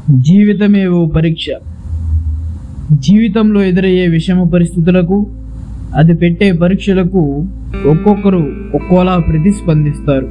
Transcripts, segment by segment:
జీవితమే ఓ పరీక్ష జీవితంలో ఎదురయ్యే విషమ పరిస్థితులకు అది పెట్టే పరీక్షలకు ఒక్కొక్కరు ఒక్కోలా ప్రతిస్పందిస్తారు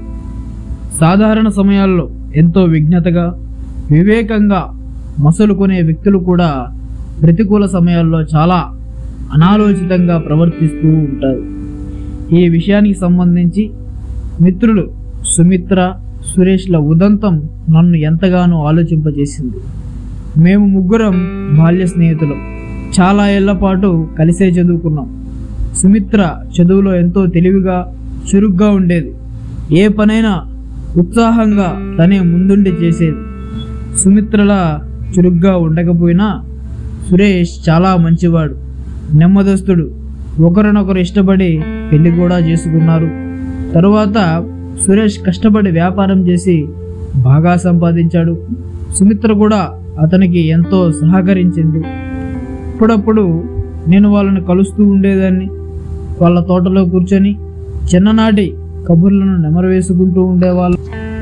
సాధారణ సమయాల్లో ఎంతో విఘ్నతగా వివేకంగా మసలుకునే వ్యక్తులు కూడా ప్రతికూల సమయాల్లో చాలా అనాలోచితంగా ప్రవర్తిస్తూ ఉంటారు ఈ విషయానికి సంబంధించి మిత్రులు సుమిత్ర సురేష్ల ఉదంతం నన్ను ఎంతగానో ఆలోచింపజేసింది మేము ముగ్గురం బాల్య స్నేహితులం చాలా ఏళ్ల పాటు కలిసే చదువుకున్నాం సుమిత్ర చదువులో ఎంతో తెలివిగా చురుగ్గా ఉండేది ఏ పనైనా ఉత్సాహంగా తనే ముందుండి చేసేది సుమిత్రలా చురుగ్గా ఉండకపోయినా సురేష్ చాలా మంచివాడు నెమ్మదస్తుడు ఒకరినొకరు ఇష్టపడి పెళ్లి కూడా చేసుకున్నారు తరువాత సురేష్ కష్టపడి వ్యాపారం చేసి బాగా సంపాదించాడు సుమిత్ర కూడా అతనికి ఎంతో సహకరించింది అప్పుడప్పుడు నేను వాళ్ళని కలుస్తూ ఉండేదాన్ని వాళ్ళ తోటలో కూర్చొని చిన్ననాటి కబుర్లను నెమరు వేసుకుంటూ ఉండేవాళ్ళు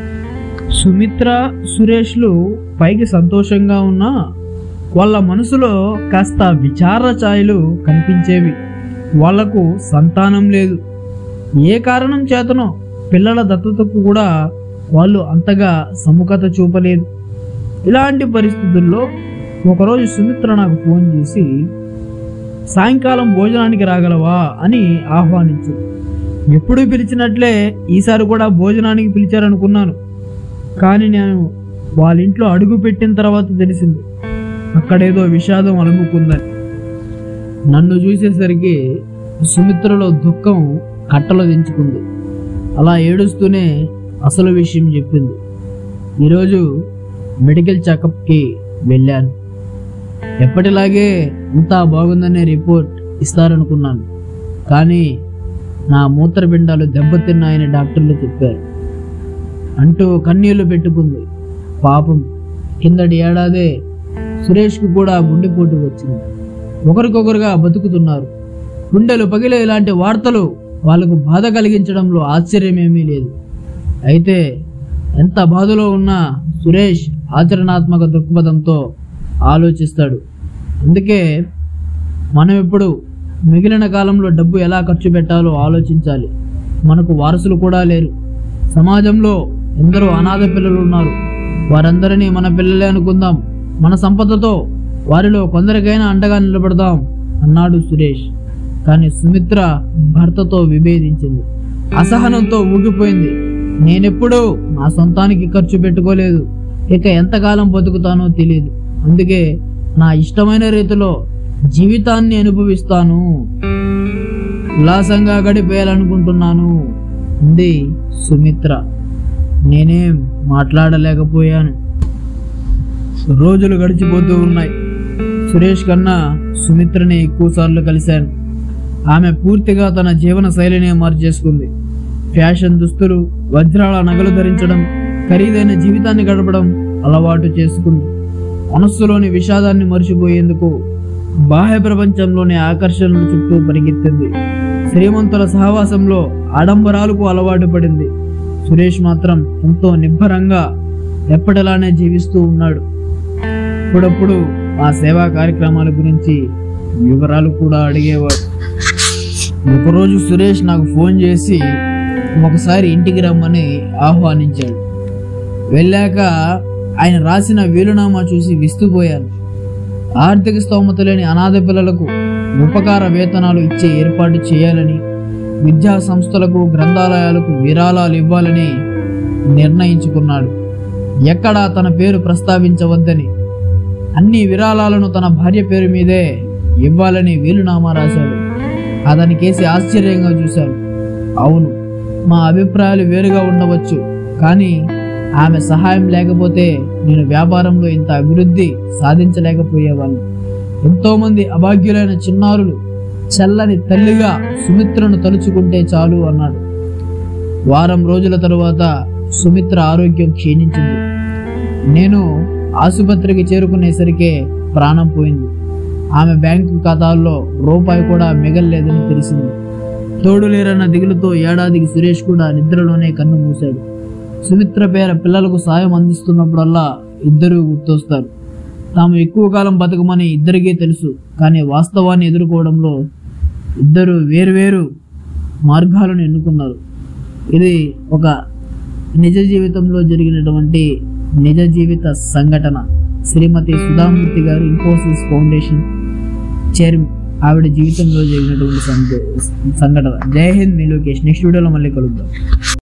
సుమిత్ర సురేష్లు పైకి సంతోషంగా ఉన్నా వాళ్ళ మనసులో కాస్త విచార ఛాయలు కనిపించేవి వాళ్లకు సంతానం లేదు ఏ కారణం చేతనో పిల్లల దత్తతకు కూడా వాళ్ళు అంతగా సముఖత చూపలేదు ఇలాంటి పరిస్థితుల్లో ఒకరోజు సుమిత్ర నాకు ఫోన్ చేసి సాయంకాలం భోజనానికి రాగలవా అని ఆహ్వానించు ఎప్పుడు పిలిచినట్లే ఈసారి కూడా భోజనానికి పిలిచారనుకున్నాను కానీ నేను వాళ్ళ ఇంట్లో అడుగు పెట్టిన తర్వాత తెలిసింది అక్కడేదో విషాదం అలుముకుందని నన్ను చూసేసరికి సుమిత్రలో దుఃఖం కట్టలు దించుకుంది అలా ఏడుస్తూనే అసలు విషయం చెప్పింది ఈరోజు మెడికల్ చెకప్కి వెళ్ళాను ఎప్పటిలాగే అంతా బాగుందనే రిపోర్ట్ ఇస్తారనుకున్నాను కానీ నా మూత్రపిండాలు దెబ్బతిన్నాయని డాక్టర్లు చెప్పారు అంటూ కన్నీళ్లు పెట్టుకుంది పాపం కిందటి ఏడాదే సురేష్కు కూడా గుండెపోటు వచ్చింది ఒకరికొకరుగా బతుకుతున్నారు గుండెలు పగిలే ఇలాంటి వార్తలు వాళ్ళకు బాధ కలిగించడంలో ఆశ్చర్యమేమీ లేదు అయితే ఎంత బాధలో ఉన్నా సురేష్ ఆచరణాత్మక దృక్పథంతో ఆలోచిస్తాడు అందుకే మనం ఇప్పుడు మిగిలిన కాలంలో డబ్బు ఎలా ఖర్చు పెట్టాలో ఆలోచించాలి మనకు వారసులు కూడా లేరు సమాజంలో ఎందరో అనాథ పిల్లలు ఉన్నారు వారందరినీ మన పిల్లలే అనుకుందాం మన సంపదతో వారిలో కొందరికైనా అండగా నిలబడదాం అన్నాడు సురేష్ కానీ సుమిత్ర భర్తతో విభేదించింది అసహనంతో ఊగిపోయింది నేనెప్పుడూ నా సొంతానికి ఖర్చు పెట్టుకోలేదు ఇక ఎంతకాలం బతుకుతానో తెలియదు అందుకే నా ఇష్టమైన రీతిలో జీవితాన్ని అనుభవిస్తాను ఉల్లాసంగా గడిపేయాలనుకుంటున్నాను ఉంది సుమిత్ర నేనేం మాట్లాడలేకపోయాను రోజులు గడిచిపోతూ ఉన్నాయి సురేష్ కన్నా సుమిత్రని ఎక్కువసార్లు కలిశాను ఆమె పూర్తిగా తన జీవన శైలిని మార్చేసుకుంది ఫ్యాషన్ దుస్తులు వజ్రాల నగలు ధరించడం ఖరీదైన జీవితాన్ని గడపడం అలవాటు చేసుకుంది మనస్సులోని విషాదాన్ని మర్చిపోయేందుకు బాహ్య ప్రపంచంలోని ఆకర్షణల చుట్టూ పరిగెత్తింది శ్రీమంతుల సహవాసంలో ఆడంబరాలకు అలవాటు పడింది సురేష్ మాత్రం ఎంతో నిబ్బరంగా ఎప్పటిలానే జీవిస్తూ ఉన్నాడు అప్పుడప్పుడు ఆ సేవా కార్యక్రమాల గురించి వివరాలు కూడా అడిగేవాడు ఒకరోజు సురేష్ నాకు ఫోన్ చేసి ఒకసారి ఇంటికి రమ్మని ఆహ్వానించాడు వెళ్ళాక ఆయన రాసిన వీలునామా చూసి విస్తుపోయాను ఆర్థిక స్తోమత లేని అనాథ పిల్లలకు ఉపకార వేతనాలు ఇచ్చే ఏర్పాటు చేయాలని విద్యా సంస్థలకు గ్రంథాలయాలకు విరాళాలు ఇవ్వాలని నిర్ణయించుకున్నాడు ఎక్కడా తన పేరు ప్రస్తావించవద్దని అన్ని విరాళాలను తన భార్య పేరు మీదే ఇవ్వాలని వీలునామా రాశాడు అతని కేసి ఆశ్చర్యంగా చూశాను అవును మా అభిప్రాయాలు వేరుగా ఉండవచ్చు కానీ ఆమె సహాయం లేకపోతే నేను వ్యాపారంలో ఇంత అభివృద్ధి సాధించలేకపోయేవాడిని ఎంతో మంది అభాగ్యులైన చిన్నారులు చల్లని తల్లిగా సుమిత్రను తలుచుకుంటే చాలు అన్నాడు వారం రోజుల తరువాత సుమిత్ర ఆరోగ్యం క్షీణించింది నేను ఆసుపత్రికి చేరుకునేసరికే ప్రాణం పోయింది ఆమె బ్యాంకు ఖాతాల్లో రూపాయి కూడా మిగల్లేదని తెలిసింది తోడు లేరన్న దిగులుతో ఏడాదికి సురేష్ కూడా నిద్రలోనే కన్ను మూశాడు సుమిత్ర పేర పిల్లలకు సాయం అందిస్తున్నప్పుడల్లా ఇద్దరూ గుర్తొస్తారు తాము ఎక్కువ కాలం బతకమని ఇద్దరికీ తెలుసు కానీ వాస్తవాన్ని ఎదుర్కోవడంలో ఇద్దరు వేరువేరు మార్గాలను ఎన్నుకున్నారు ఇది ఒక నిజ జీవితంలో జరిగినటువంటి నిజ జీవిత సంఘటన శ్రీమతి సుధామూర్తి గారు ఇన్ఫోసిస్ ఫౌండేషన్ చైర్మన్ ఆవిడ జీవితంలో జరిగినటువంటి సంఘ- సంఘటన జై హింద్ మీ లోకేష్ నెక్స్ట్ వీడియోలో మళ్ళీ కలుద్దాం